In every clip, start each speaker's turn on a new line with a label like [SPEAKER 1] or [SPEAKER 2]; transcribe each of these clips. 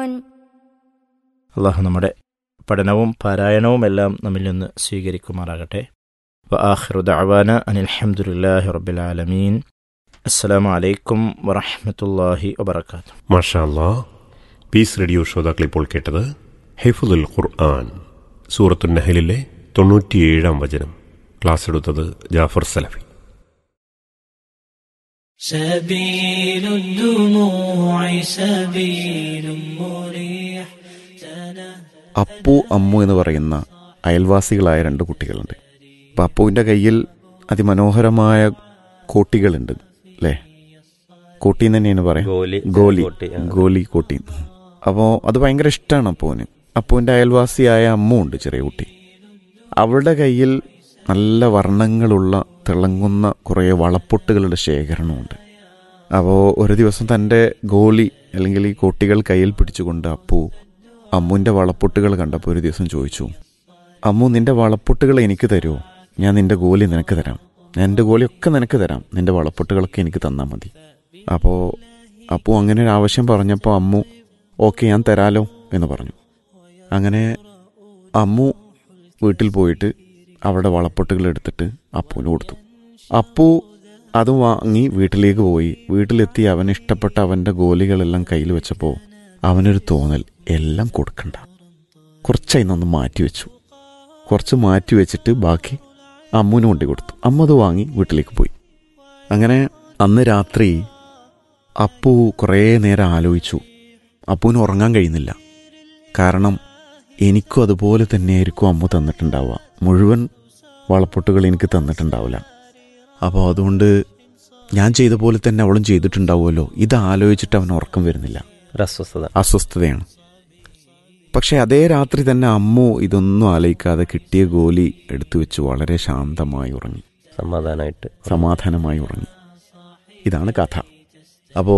[SPEAKER 1] يعلمون
[SPEAKER 2] അള്ളാഹു നമ്മുടെ പഠനവും പാരായണവും എല്ലാം നമ്മിൽ നിന്ന് സ്വീകരിക്കുമാറാകട്ടെ വ ആഖിറു ദഅവാന അനിൽ ഹംദുലില്ലാഹി റബ്ബിൽ ആലമീൻ അസ്സലാമു അലൈക്കും വറഹ്മത്തുള്ളാഹി വബറകാതുഹു
[SPEAKER 3] മാഷാ അല്ലാ പീസ് റേഡിയോ ശ്രോതാക്കൾ ഇപ്പോൾ കേട്ടത് ഹിഫുദുൽ ഖുർആൻ സൂറത്തു നഹലിലെ തൊണ്ണൂറ്റിയേഴാം വചനം ക്ലാസ് എടുത്തത് ജാഫർ സലഫി
[SPEAKER 4] سبيل الدموع سبيل مريح
[SPEAKER 5] അപ്പു അമ്മു എന്ന് പറയുന്ന അയൽവാസികളായ രണ്ട് കുട്ടികളുണ്ട് അപ്പം അപ്പുവിൻ്റെ കയ്യിൽ അതിമനോഹരമായ കോട്ടികളുണ്ട് അല്ലേ കോട്ടി എന്ന് തന്നെയാണ് പറയാം
[SPEAKER 6] ഗോലി
[SPEAKER 5] ഗോലി
[SPEAKER 6] കോട്ടി, ആ.
[SPEAKER 5] ഗോലി കോട്ടി അപ്പോൾ അത് ഭയങ്കര ഇഷ്ടമാണ് അപ്പുവിന് അപ്പുവിൻ്റെ അയൽവാസിയായ അമ്മു ഉണ്ട് ചെറിയ കുട്ടി അവളുടെ കയ്യിൽ നല്ല വർണ്ണങ്ങളുള്ള തിളങ്ങുന്ന കുറേ വളപ്പൊട്ടുകളുടെ ശേഖരണമുണ്ട് അപ്പോൾ ഒരു ദിവസം തൻ്റെ ഗോലി അല്ലെങ്കിൽ ഈ കോട്ടികൾ കയ്യിൽ പിടിച്ചുകൊണ്ട് അപ്പു അമ്മുവിൻ്റെ വളപ്പൊട്ടുകൾ കണ്ടപ്പോൾ ഒരു ദിവസം ചോദിച്ചു അമ്മു നിന്റെ വളപ്പൊട്ടുകൾ എനിക്ക് തരുമോ ഞാൻ നിന്റെ ഗോലി നിനക്ക് തരാം ഞാൻ എൻ്റെ ഗോലിയൊക്കെ നിനക്ക് തരാം നിന്റെ വളപ്പൊട്ടുകളൊക്കെ എനിക്ക് തന്നാൽ മതി അപ്പോൾ അപ്പു അങ്ങനെ ഒരു ആവശ്യം പറഞ്ഞപ്പോൾ അമ്മു ഓക്കെ ഞാൻ തരാലോ എന്ന് പറഞ്ഞു അങ്ങനെ അമ്മു വീട്ടിൽ പോയിട്ട് അവളുടെ വളപ്പൊട്ടുകൾ എടുത്തിട്ട് അപ്പുവിന് കൊടുത്തു അപ്പു അത് വാങ്ങി വീട്ടിലേക്ക് പോയി വീട്ടിലെത്തി അവന് ഇഷ്ടപ്പെട്ട അവൻ്റെ ഗോലികളെല്ലാം കയ്യിൽ വെച്ചപ്പോൾ അവനൊരു തോന്നൽ എല്ലാം കൊടുക്കണ്ട കുറച്ചായി നിന്ന് മാറ്റി വെച്ചു കുറച്ച് മാറ്റി വെച്ചിട്ട് ബാക്കി അമ്മുവിന് കൊണ്ടു കൊടുത്തു അമ്മ അത് വാങ്ങി വീട്ടിലേക്ക് പോയി അങ്ങനെ അന്ന് രാത്രി അപ്പു കുറേ നേരം ആലോചിച്ചു അപ്പുവിന് ഉറങ്ങാൻ കഴിയുന്നില്ല കാരണം എനിക്കും അതുപോലെ തന്നെയായിരിക്കും അമ്മ തന്നിട്ടുണ്ടാവുക മുഴുവൻ വളപ്പൊട്ടുകൾ എനിക്ക് തന്നിട്ടുണ്ടാവില്ല അപ്പോൾ അതുകൊണ്ട് ഞാൻ ചെയ്ത പോലെ തന്നെ അവളും ചെയ്തിട്ടുണ്ടാവുമല്ലോ ഇത് ആലോചിച്ചിട്ട് അവന് ഉറക്കം വരുന്നില്ല
[SPEAKER 6] ഒരു അസ്വസ്ഥത
[SPEAKER 5] അസ്വസ്ഥതയാണ് പക്ഷെ അതേ രാത്രി തന്നെ അമ്മു ഇതൊന്നും ആലോചിക്കാതെ കിട്ടിയ ഗോലി എടുത്തു വെച്ച് വളരെ ശാന്തമായി ഉറങ്ങി
[SPEAKER 6] സമാധാനമായിട്ട്
[SPEAKER 5] സമാധാനമായി ഉറങ്ങി ഇതാണ് കഥ അപ്പോൾ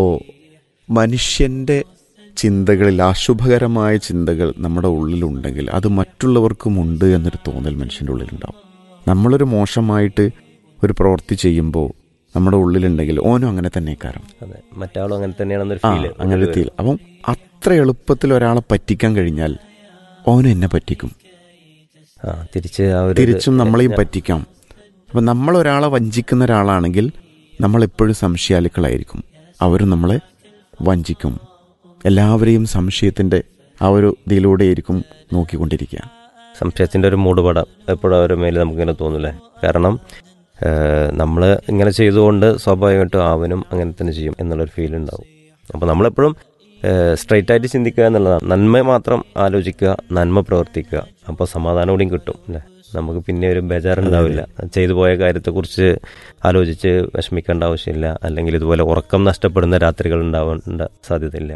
[SPEAKER 5] മനുഷ്യൻ്റെ ചിന്തകളിൽ അശുഭകരമായ ചിന്തകൾ നമ്മുടെ ഉള്ളിലുണ്ടെങ്കിൽ അത് മറ്റുള്ളവർക്കുമുണ്ട് എന്നൊരു തോന്നൽ മനുഷ്യൻ്റെ ഉള്ളിലുണ്ടാവും നമ്മളൊരു മോശമായിട്ട് ഒരു പ്രവൃത്തി ചെയ്യുമ്പോൾ നമ്മുടെ ഉള്ളിലുണ്ടെങ്കിൽ ഓനും അങ്ങനെ തന്നെ കാരണം
[SPEAKER 6] അതെ മറ്റാളും അങ്ങനെ തന്നെയാണെന്നൊരു
[SPEAKER 5] ആ
[SPEAKER 6] ഫീല്
[SPEAKER 5] അങ്ങനെ തീൽ അപ്പം അത്ര എളുപ്പത്തിൽ ഒരാളെ പറ്റിക്കാൻ കഴിഞ്ഞാൽ ഓനും എന്നെ പറ്റിക്കും
[SPEAKER 6] ആ തിരിച്ച് ആ ഒരു
[SPEAKER 5] തിരിച്ചും നമ്മളെയും പറ്റിക്കാം അപ്പം നമ്മൾ ഒരാളെ വഞ്ചിക്കുന്ന ഒരാളാണെങ്കിൽ നമ്മളെപ്പോഴും സംശയാലുക്കളായിരിക്കും അവരും നമ്മളെ വഞ്ചിക്കും എല്ലാവരെയും സംശയത്തിൻ്റെ ആ ഒരു ഇതിലൂടെയായിരിക്കും നോക്കിക്കൊണ്ടിരിക്കുക
[SPEAKER 6] സംശയത്തിന്റെ ഒരു മൂടുപടം എപ്പോഴും അവരുടെ മേലെ നമുക്കിങ്ങനെ തോന്നൂലേ കാരണം നമ്മൾ ഇങ്ങനെ ചെയ്തുകൊണ്ട് സ്വാഭാവികമായിട്ടും അവനും അങ്ങനെ തന്നെ ചെയ്യും എന്നുള്ളൊരു ഫീൽ ഉണ്ടാവും അപ്പോൾ നമ്മളെപ്പോഴും സ്ട്രൈറ്റ് ആയിട്ട് ചിന്തിക്കുക എന്നുള്ളതാണ് നന്മ മാത്രം ആലോചിക്കുക നന്മ പ്രവർത്തിക്കുക അപ്പോൾ സമാധാനം കൂടിയും കിട്ടും അല്ലേ നമുക്ക് പിന്നെ ഒരു ബേജാറുണ്ടാവില്ല ചെയ്തു പോയ കാര്യത്തെക്കുറിച്ച് ആലോചിച്ച് വിഷമിക്കേണ്ട ആവശ്യമില്ല അല്ലെങ്കിൽ ഇതുപോലെ ഉറക്കം നഷ്ടപ്പെടുന്ന രാത്രികൾ ഉണ്ടാവേണ്ട സാധ്യതയില്ല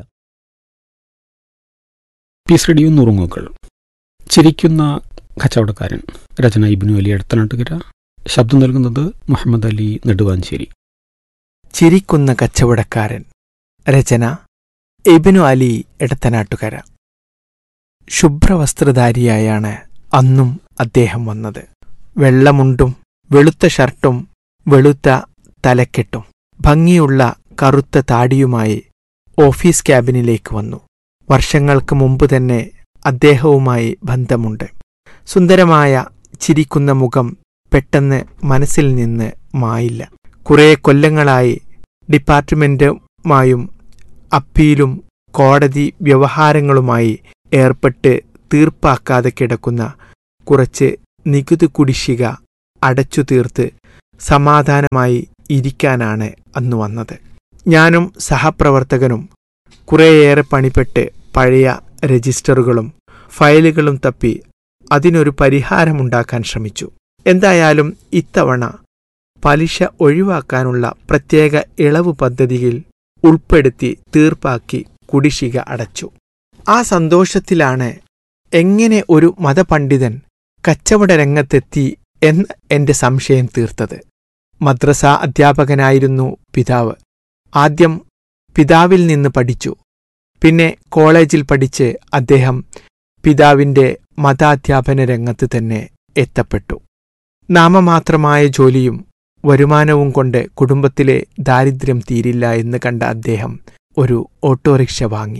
[SPEAKER 7] പീസ് റേഡിയോ നുറുങ്ങുകൾ ചിരിക്കുന്ന കച്ചവടക്കാരൻ രചന ഇബിനു അലി അടുത്തനാട്ടുകര ശബ്ദം നൽകുന്നത് മുഹമ്മദ് അലി നെടുവാഞ്ചേരി
[SPEAKER 8] ചിരിക്കുന്ന കച്ചവടക്കാരൻ രചന ഇബിനു അലി എടത്തനാട്ടുകര ശുഭ്രവസ്ത്രധാരിയായാണ് അന്നും അദ്ദേഹം വന്നത് വെള്ളമുണ്ടും വെളുത്ത ഷർട്ടും വെളുത്ത തലക്കെട്ടും ഭംഗിയുള്ള കറുത്ത താടിയുമായി ഓഫീസ് ക്യാബിനിലേക്ക് വന്നു വർഷങ്ങൾക്ക് മുമ്പ് തന്നെ അദ്ദേഹവുമായി ബന്ധമുണ്ട് സുന്ദരമായ ചിരിക്കുന്ന മുഖം പെട്ടെന്ന് മനസ്സിൽ നിന്ന് മായില്ല കുറേ കൊല്ലങ്ങളായി ഡിപ്പാർട്ട്മെന്റുമായും അപ്പീലും കോടതി വ്യവഹാരങ്ങളുമായി ഏർപ്പെട്ട് തീർപ്പാക്കാതെ കിടക്കുന്ന കുറച്ച് നികുതി കുടിശ്ശിക അടച്ചു തീർത്ത് സമാധാനമായി ഇരിക്കാനാണ് അന്ന് വന്നത് ഞാനും സഹപ്രവർത്തകനും കുറേയേറെ പണിപ്പെട്ട് പഴയ രജിസ്റ്ററുകളും ഫയലുകളും തപ്പി അതിനൊരു പരിഹാരമുണ്ടാക്കാൻ ശ്രമിച്ചു എന്തായാലും ഇത്തവണ പലിശ ഒഴിവാക്കാനുള്ള പ്രത്യേക ഇളവ് പദ്ധതിയിൽ ഉൾപ്പെടുത്തി തീർപ്പാക്കി കുടിശ്ശിക അടച്ചു ആ സന്തോഷത്തിലാണ് എങ്ങനെ ഒരു മതപണ്ഡിതൻ കച്ചവട രംഗത്തെത്തി എന്ന് എന്റെ സംശയം തീർത്തത് മദ്രസ അധ്യാപകനായിരുന്നു പിതാവ് ആദ്യം പിതാവിൽ നിന്ന് പഠിച്ചു പിന്നെ കോളേജിൽ പഠിച്ച് അദ്ദേഹം പിതാവിന്റെ മതാധ്യാപന രംഗത്ത് തന്നെ എത്തപ്പെട്ടു നാമമാത്രമായ ജോലിയും വരുമാനവും കൊണ്ട് കുടുംബത്തിലെ ദാരിദ്ര്യം തീരില്ല എന്ന് കണ്ട അദ്ദേഹം ഒരു ഓട്ടോറിക്ഷ വാങ്ങി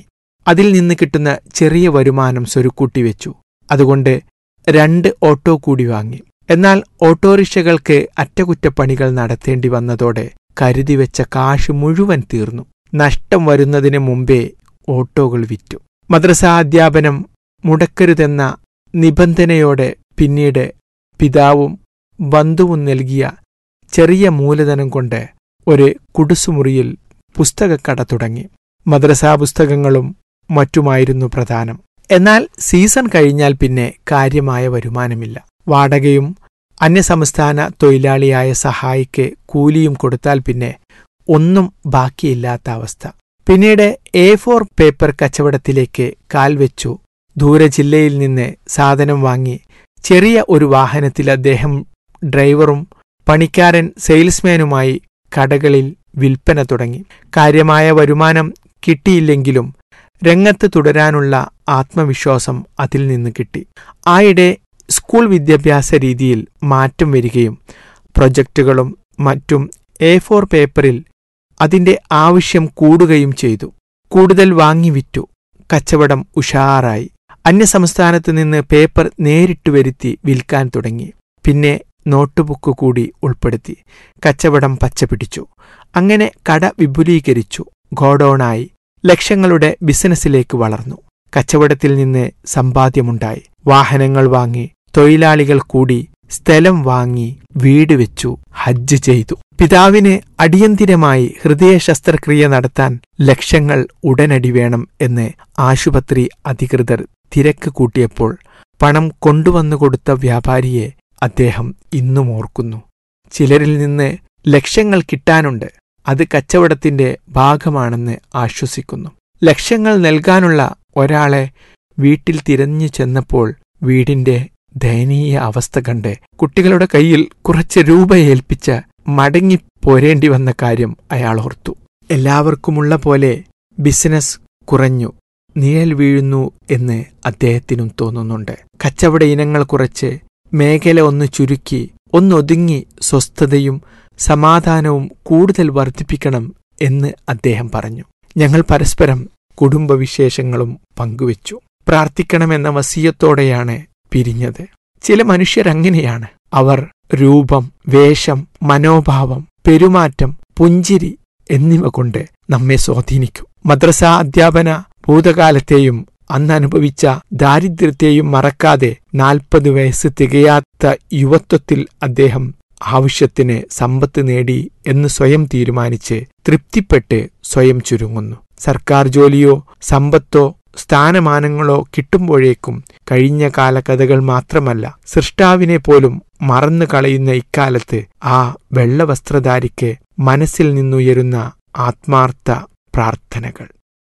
[SPEAKER 8] അതിൽ നിന്ന് കിട്ടുന്ന ചെറിയ വരുമാനം സ്വരുക്കൂട്ടി വെച്ചു അതുകൊണ്ട് രണ്ട് ഓട്ടോ കൂടി വാങ്ങി എന്നാൽ ഓട്ടോറിക്ഷകൾക്ക് അറ്റകുറ്റപ്പണികൾ നടത്തേണ്ടി വന്നതോടെ കരുതി വെച്ച കാശ് മുഴുവൻ തീർന്നു നഷ്ടം വരുന്നതിന് മുമ്പേ ഓട്ടോകൾ വിറ്റു മദ്രസാധ്യാപനം മുടക്കരുതെന്ന നിബന്ധനയോടെ പിന്നീട് പിതാവും ബന്ധുവും നൽകിയ ചെറിയ മൂലധനം കൊണ്ട് ഒരു കുടുസുമുറിയിൽ പുസ്തകക്കട തുടങ്ങി മദ്രസാ പുസ്തകങ്ങളും മറ്റുമായിരുന്നു പ്രധാനം എന്നാൽ സീസൺ കഴിഞ്ഞാൽ പിന്നെ കാര്യമായ വരുമാനമില്ല വാടകയും അന്യസംസ്ഥാന തൊഴിലാളിയായ സഹായിക്ക് കൂലിയും കൊടുത്താൽ പിന്നെ ഒന്നും ബാക്കിയില്ലാത്ത അവസ്ഥ പിന്നീട് എ ഫോർ പേപ്പർ കച്ചവടത്തിലേക്ക് കാൽവെച്ചു ദൂര ജില്ലയിൽ നിന്ന് സാധനം വാങ്ങി ചെറിയ ഒരു വാഹനത്തിൽ അദ്ദേഹം ഡ്രൈവറും പണിക്കാരൻ സെയിൽസ്മാനുമായി കടകളിൽ വിൽപ്പന തുടങ്ങി കാര്യമായ വരുമാനം കിട്ടിയില്ലെങ്കിലും രംഗത്ത് തുടരാനുള്ള ആത്മവിശ്വാസം അതിൽ നിന്ന് കിട്ടി ആയിടെ സ്കൂൾ വിദ്യാഭ്യാസ രീതിയിൽ മാറ്റം വരികയും പ്രൊജക്റ്റുകളും മറ്റും എ ഫോർ പേപ്പറിൽ അതിന്റെ ആവശ്യം കൂടുകയും ചെയ്തു കൂടുതൽ വാങ്ങി വിറ്റു കച്ചവടം ഉഷാറായി അന്യസംസ്ഥാനത്ത് നിന്ന് പേപ്പർ നേരിട്ട് വരുത്തി വിൽക്കാൻ തുടങ്ങി പിന്നെ നോട്ടുബുക്ക് കൂടി ഉൾപ്പെടുത്തി കച്ചവടം പച്ചപിടിച്ചു അങ്ങനെ കട വിപുലീകരിച്ചു ഗോഡൌണായി ലക്ഷങ്ങളുടെ ബിസിനസ്സിലേക്ക് വളർന്നു കച്ചവടത്തിൽ നിന്ന് സമ്പാദ്യമുണ്ടായി വാഹനങ്ങൾ വാങ്ങി തൊഴിലാളികൾ കൂടി സ്ഥലം വാങ്ങി വീട് വെച്ചു ഹജ്ജ് ചെയ്തു പിതാവിന് അടിയന്തിരമായി ഹൃദയ ശസ്ത്രക്രിയ നടത്താൻ ലക്ഷങ്ങൾ ഉടനടി വേണം എന്ന് ആശുപത്രി അധികൃതർ തിരക്ക് കൂട്ടിയപ്പോൾ പണം കൊണ്ടുവന്നു കൊടുത്ത വ്യാപാരിയെ അദ്ദേഹം ഇന്നും ഓർക്കുന്നു ചിലരിൽ നിന്ന് ലക്ഷങ്ങൾ കിട്ടാനുണ്ട് അത് കച്ചവടത്തിന്റെ ഭാഗമാണെന്ന് ആശ്വസിക്കുന്നു ലക്ഷങ്ങൾ നൽകാനുള്ള ഒരാളെ വീട്ടിൽ തിരഞ്ഞു ചെന്നപ്പോൾ വീടിന്റെ ദയനീയ അവസ്ഥ കണ്ട് കുട്ടികളുടെ കയ്യിൽ കുറച്ച് രൂപ ഏൽപ്പിച്ച് മടങ്ങി പോരേണ്ടി വന്ന കാര്യം അയാൾ ഓർത്തു എല്ലാവർക്കുമുള്ള പോലെ ബിസിനസ് കുറഞ്ഞു നിഴൽ വീഴുന്നു എന്ന് അദ്ദേഹത്തിനും തോന്നുന്നുണ്ട് കച്ചവട ഇനങ്ങൾ കുറച്ച് മേഖല ഒന്ന് ചുരുക്കി ഒന്നൊതുങ്ങി സ്വസ്ഥതയും സമാധാനവും കൂടുതൽ വർദ്ധിപ്പിക്കണം എന്ന് അദ്ദേഹം പറഞ്ഞു ഞങ്ങൾ പരസ്പരം കുടുംബവിശേഷങ്ങളും പങ്കുവച്ചു പ്രാർത്ഥിക്കണമെന്ന വസീയത്തോടെയാണ് പിരിഞ്ഞത് ചില മനുഷ്യരങ്ങനെയാണ് അവർ രൂപം വേഷം മനോഭാവം പെരുമാറ്റം പുഞ്ചിരി എന്നിവ കൊണ്ട് നമ്മെ സ്വാധീനിക്കും മദ്രസ അധ്യാപന ഭൂതകാലത്തെയും അന്ന് അനുഭവിച്ച ദാരിദ്ര്യത്തെയും മറക്കാതെ നാൽപ്പത് വയസ്സ് തികയാത്ത യുവത്വത്തിൽ അദ്ദേഹം ആവശ്യത്തിന് സമ്പത്ത് നേടി എന്ന് സ്വയം തീരുമാനിച്ച് തൃപ്തിപ്പെട്ട് സ്വയം ചുരുങ്ങുന്നു സർക്കാർ ജോലിയോ സമ്പത്തോ സ്ഥാനമാനങ്ങളോ കിട്ടുമ്പോഴേക്കും കഴിഞ്ഞ കാലകഥകൾ മാത്രമല്ല സൃഷ്ടാവിനെ പോലും മറന്നു കളയുന്ന ഇക്കാലത്ത് ആ വെള്ളവസ്ത്രധാരിക്ക് മനസ്സിൽ നിന്നുയരുന്ന ആത്മാർത്ഥ പ്രാർത്ഥനകൾ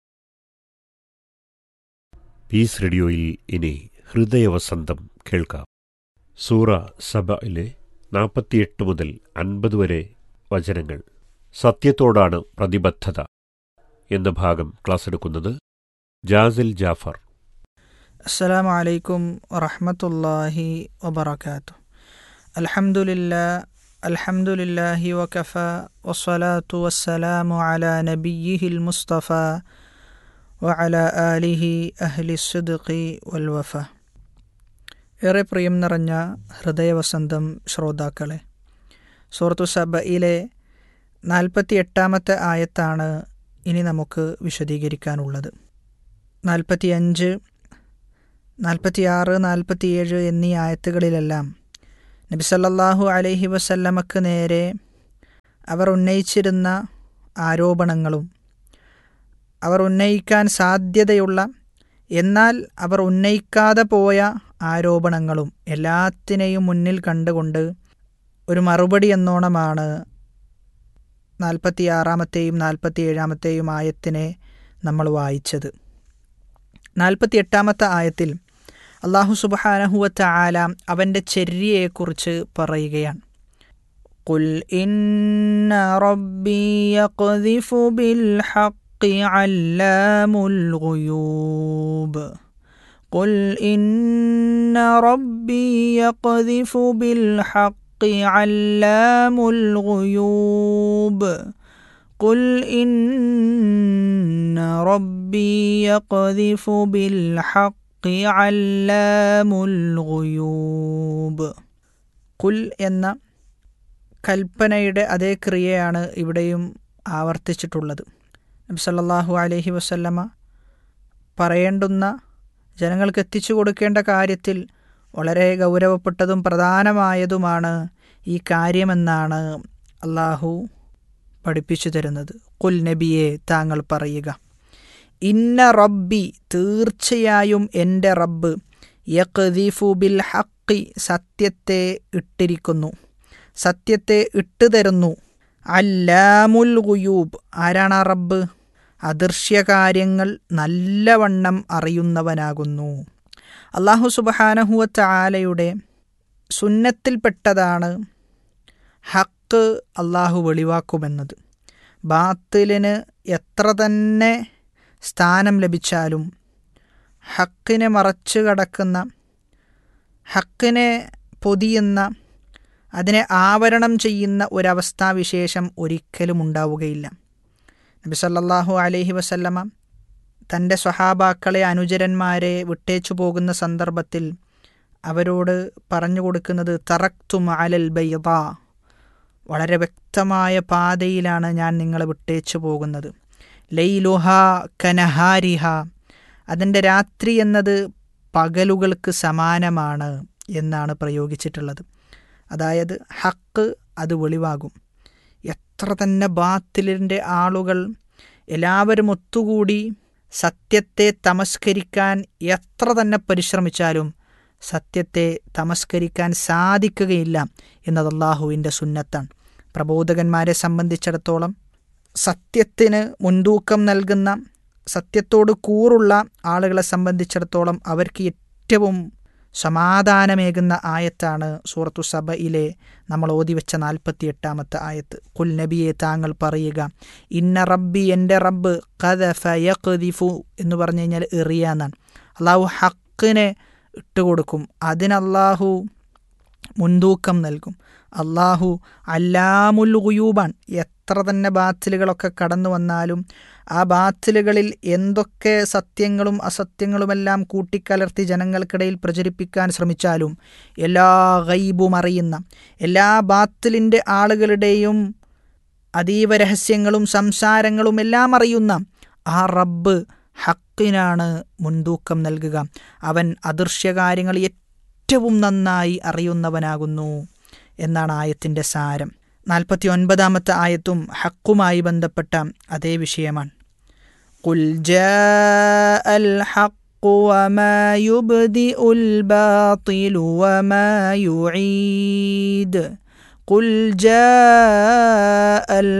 [SPEAKER 3] പീസ് റേഡിയോയിൽ ഇനി ഹൃദയവസന്തം കേൾക്കാം സൂറ സബയിലെ നാൽപ്പത്തിയെട്ട് മുതൽ അൻപത് വരെ വചനങ്ങൾ സത്യത്തോടാണ് പ്രതിബദ്ധത എന്ന ഭാഗം ക്ലാസ് എടുക്കുന്നത് ജാസിൽ ജാഫർ
[SPEAKER 1] السلام عليكم ورحمة الله وبركاته الحمد لله الحمد لله وكفى والصلاة والسلام على نبيه المصطفى وعلى آله أهل الصدق والوفا ഏറെ പ്രിയം നിറഞ്ഞ ഹൃദയവസന്തം ശ്രോതാക്കളെ സൂറത്തു സബയിലെ നാൽപ്പത്തി എട്ടാമത്തെ ആയത്താണ് ഇനി നമുക്ക് വിശദീകരിക്കാനുള്ളത് നാൽപ്പത്തിയഞ്ച് നാൽപ്പത്തിയാറ് നാൽപ്പത്തിയേഴ് എന്നീ ആയത്തുകളിലെല്ലാം നബി സല്ലല്ലാഹു അലൈഹി വസല്ലമക്ക് നേരെ അവർ ഉന്നയിച്ചിരുന്ന ആരോപണങ്ങളും അവർ ഉന്നയിക്കാൻ സാധ്യതയുള്ള എന്നാൽ അവർ ഉന്നയിക്കാതെ പോയ ആരോപണങ്ങളും എല്ലാത്തിനെയും മുന്നിൽ കണ്ടുകൊണ്ട് ഒരു മറുപടി എന്നോണമാണ് നാൽപ്പത്തിയാറാമത്തെയും നാൽപ്പത്തിയേഴാമത്തെയും ആയത്തിനെ നമ്മൾ വായിച്ചത് നാൽപ്പത്തി എട്ടാമത്തെ ആയത്തിൽ അള്ളാഹു സുബാനഹുവത്ത ആല അവൻ്റെ ചര്യയെക്കുറിച്ച് പറയുകയാണ് قل إن ربي يقذف بالحق علام الغيوب قل إن ربي يقذف بالحق علام الغيوب قل إن ربي يقذف بالحق علام الغيوب കുൽ എന്ന കൽപ്പനയുടെ അതേ ക്രിയയാണ് ഇവിടെയും ആവർത്തിച്ചിട്ടുള്ളത് നബി സല്ലല്ലാഹു അലൈഹി വസല്ലമ പറയേണ്ടുന്ന ജനങ്ങൾക്ക് എത്തിച്ചു കൊടുക്കേണ്ട കാര്യത്തിൽ വളരെ ഗൗരവപ്പെട്ടതും പ്രധാനമായതുമാണ് ഈ കാര്യമെന്നാണ് അള്ളാഹു പഠിപ്പിച്ചു തരുന്നത് കുൽ നബിയെ താങ്കൾ പറയുക ഇന്ന റബ്ബി തീർച്ചയായും എൻ്റെ റബ്ബ് യഖ്ദീഫു ബിൽ ഹക്കി സത്യത്തെ ഇട്ടിരിക്കുന്നു സത്യത്തെ ഇട്ടു തരുന്നു അല്ലാമുൽ ഗുയൂബ് ആരാണ് ആ റബ്ബ് അദൃശ്യകാര്യങ്ങൾ നല്ലവണ്ണം അറിയുന്നവനാകുന്നു അള്ളാഹു സുബഹാനഹുവത്ത ആലയുടെ സുന്നത്തിൽപ്പെട്ടതാണ് ഹക്ക് അള്ളാഹു വെളിവാക്കുമെന്നത് ബാത്തിലിന് എത്ര തന്നെ സ്ഥാനം ലഭിച്ചാലും ഹക്കിനെ മറച്ചു കടക്കുന്ന ഹക്കിനെ പൊതിയുന്ന അതിനെ ആവരണം ചെയ്യുന്ന ഒരവസ്ഥാവിശേഷം ഒരിക്കലും ഉണ്ടാവുകയില്ല നബി സല്ലല്ലാഹു അലൈഹി വസല്ലമ തൻ്റെ സ്വഹാബാക്കളെ അനുചരന്മാരെ വിട്ടേച്ചു പോകുന്ന സന്ദർഭത്തിൽ അവരോട് പറഞ്ഞു കൊടുക്കുന്നത് തറക്തും അലൽ ബൈദ വളരെ വ്യക്തമായ പാതയിലാണ് ഞാൻ നിങ്ങളെ വിട്ടേച്ചു പോകുന്നത് ലൈലുഹ കനഹാരിഹ അതിൻ്റെ രാത്രി എന്നത് പകലുകൾക്ക് സമാനമാണ് എന്നാണ് പ്രയോഗിച്ചിട്ടുള്ളത് അതായത് ഹക്ക് അത് വെളിവാകും എത്ര തന്നെ ബാത്തിലിൻ്റെ ആളുകൾ എല്ലാവരും ഒത്തുകൂടി സത്യത്തെ തമസ്കരിക്കാൻ എത്ര തന്നെ പരിശ്രമിച്ചാലും സത്യത്തെ തമസ്കരിക്കാൻ സാധിക്കുകയില്ല എന്നത് അള്ളാഹുവിൻ്റെ സുന്നത്താണ് പ്രബോധകന്മാരെ സംബന്ധിച്ചിടത്തോളം സത്യത്തിന് മുൻതൂക്കം നൽകുന്ന സത്യത്തോട് കൂറുള്ള ആളുകളെ സംബന്ധിച്ചിടത്തോളം അവർക്ക് ഏറ്റവും സമാധാനമേകുന്ന ആയത്താണ് സൂറത്തു സബയിലെ നമ്മൾ ഓതിവെച്ച നാൽപ്പത്തി എട്ടാമത്തെ ആയത്ത് കുൽ നബിയെ താങ്കൾ പറയുക ഇന്ന റബ്ബി എൻ്റെ റബ്ബ് കദഫ യഖ്ദിഫു എന്ന് പറഞ്ഞു കഴിഞ്ഞാൽ എറിയാന്നാണ് അള്ളാഹു ഹക്കിനെ ഇട്ടുകൊടുക്കും അതിനല്ലാഹു മുൻതൂക്കം നൽകും അള്ളാഹു അല്ലാമുൽ ഗുയൂബാൻ എത്ര തന്നെ ബാത്തിലുകളൊക്കെ കടന്നു വന്നാലും ആ ബാത്തിലുകളിൽ എന്തൊക്കെ സത്യങ്ങളും അസത്യങ്ങളുമെല്ലാം കൂട്ടിക്കലർത്തി ജനങ്ങൾക്കിടയിൽ പ്രചരിപ്പിക്കാൻ ശ്രമിച്ചാലും എല്ലാ ഗൈബും അറിയുന്ന എല്ലാ ബാത്തിലിൻ്റെ ആളുകളുടെയും അതീവ രഹസ്യങ്ങളും സംസാരങ്ങളും എല്ലാം അറിയുന്ന ആ റബ്ബ് ഹക്കിനാണ് മുൻതൂക്കം നൽകുക അവൻ അദൃശ്യകാര്യങ്ങൾ ഏറ്റവും നന്നായി അറിയുന്നവനാകുന്നു എന്നാണ് ആയത്തിൻ്റെ സാരം നാൽപ്പത്തി ഒൻപതാമത്തെ ആയത്തും ഹക്കുമായി ബന്ധപ്പെട്ട അതേ വിഷയമാണ് قل جاء الحق وما يبدئ الباطل وما يعيد قل جاء